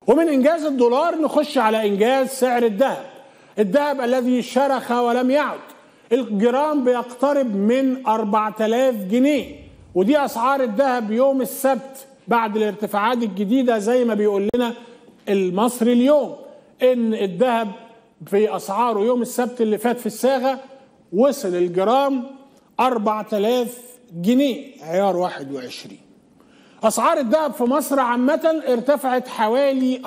ومن انجاز الدولار نخش على انجاز سعر الذهب الذهب الذي شرخ ولم يعد الجرام بيقترب من 4000 جنيه ودي اسعار الذهب يوم السبت بعد الارتفاعات الجديده زي ما بيقول لنا المصري اليوم ان الذهب في اسعاره يوم السبت اللي فات في الصاغه وصل الجرام 4000 جنيه عيار 21 اسعار الذهب في مصر عامه ارتفعت حوالي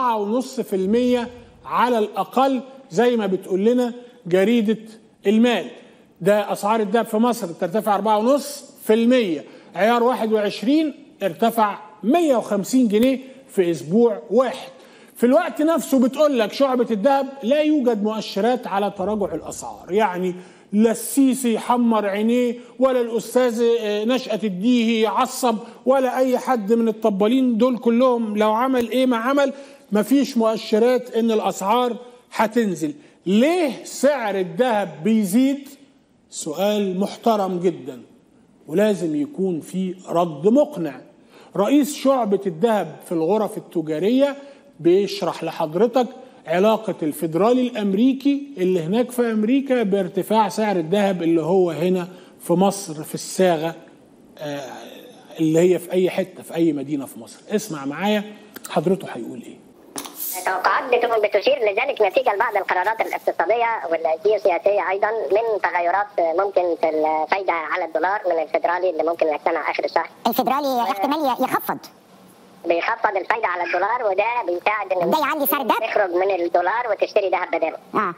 4.5% على الاقل زي ما بتقول لنا جريده المال ده اسعار الذهب في مصر ترتفع 4.5% عيار 21 ارتفع 150 جنيه في اسبوع واحد في الوقت نفسه بتقول لك شعبة الذهب لا يوجد مؤشرات على تراجع الأسعار يعني لا السيسي يحمر عينيه ولا الأستاذ نشأة الديهي يعصب ولا أي حد من الطبالين دول كلهم لو عمل إيه ما عمل مفيش مؤشرات إن الأسعار هتنزل ليه سعر الذهب بيزيد سؤال محترم جدا ولازم يكون في رد مقنع رئيس شعبة الذهب في الغرف التجارية بيشرح لحضرتك علاقة الفيدرالي الأمريكي اللي هناك في أمريكا بارتفاع سعر الذهب اللي هو هنا في مصر في الصاغة اللي هي في أي حتة في أي مدينة في مصر اسمع معايا حضرته هيقول إيه توقعات بتشير لذلك نتيجه لبعض القرارات الاقتصاديه والجيوسياسيه ايضا من تغيرات ممكن في الفايده على الدولار من الفيدرالي اللي ممكن يجتمع اخر الشهر. الفيدرالي احتمال يخفض بيخفض الفايده على الدولار وده بيساعد ان ده يعلي سعر الذهب تخرج من الدولار وتشتري ذهب بداله. اه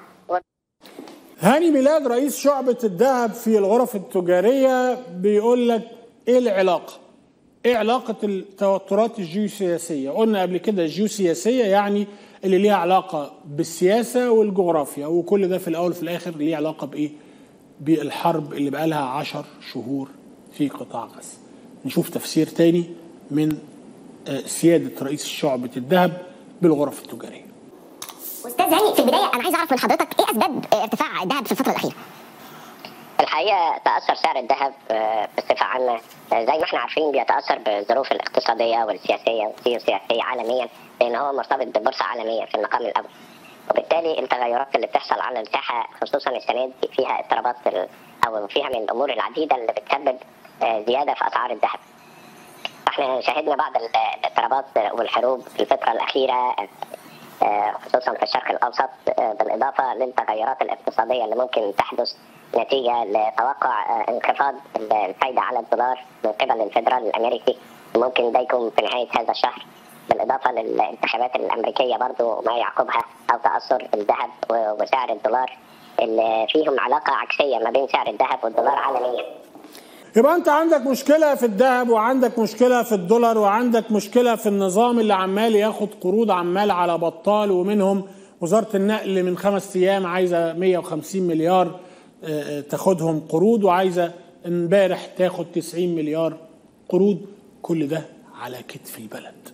هاني ميلاد رئيس شعبة الذهب في الغرف التجارية بيقول لك ايه العلاقة؟ ايه علاقة التوترات الجيوسياسية؟ قلنا قبل كده الجيوسياسية يعني اللي ليها علاقة بالسياسة والجغرافيا وكل ده في الأول وفي الآخر ليه علاقة بإيه؟ بالحرب اللي بقى لها عشر شهور في قطاع غزة. نشوف تفسير تاني من سيادة رئيس شعبة الذهب بالغرف التجارية. استاذ هاني في البدايه انا عايز اعرف من حضرتك ايه اسباب ارتفاع الذهب في الفتره الاخيره؟ الحقيقه تاثر سعر الذهب بصفه عامه زي ما احنا عارفين بيتاثر بالظروف الاقتصاديه والسياسيه والجيوسياسيه عالميا لان هو مرتبط ببورصه عالميه في المقام الاول وبالتالي التغيرات اللي بتحصل على الساحه خصوصا السنه دي فيها اضطرابات او فيها من الامور العديده اللي بتسبب زياده في اسعار الذهب احنا شاهدنا بعض الاضطرابات والحروب في الفتره الاخيره خصوصا في الشرق الاوسط بالاضافه للتغيرات الاقتصاديه اللي ممكن تحدث نتيجه لتوقع انخفاض الفائده على الدولار من قبل الفدرال الامريكي ممكن ده يكون في نهايه هذا الشهر بالاضافه للانتخابات الامريكيه برضو ما يعقبها او تاثر الذهب وسعر الدولار اللي فيهم علاقه عكسيه ما بين سعر الذهب والدولار عالميا. يبقى انت عندك مشكله في الذهب وعندك مشكله في الدولار وعندك مشكله في النظام اللي عمال ياخد قروض عمال على بطال ومنهم وزاره النقل من خمس ايام عايزه 150 مليار تاخدهم قروض وعايزه امبارح تاخد 90 مليار قروض كل ده على كتف البلد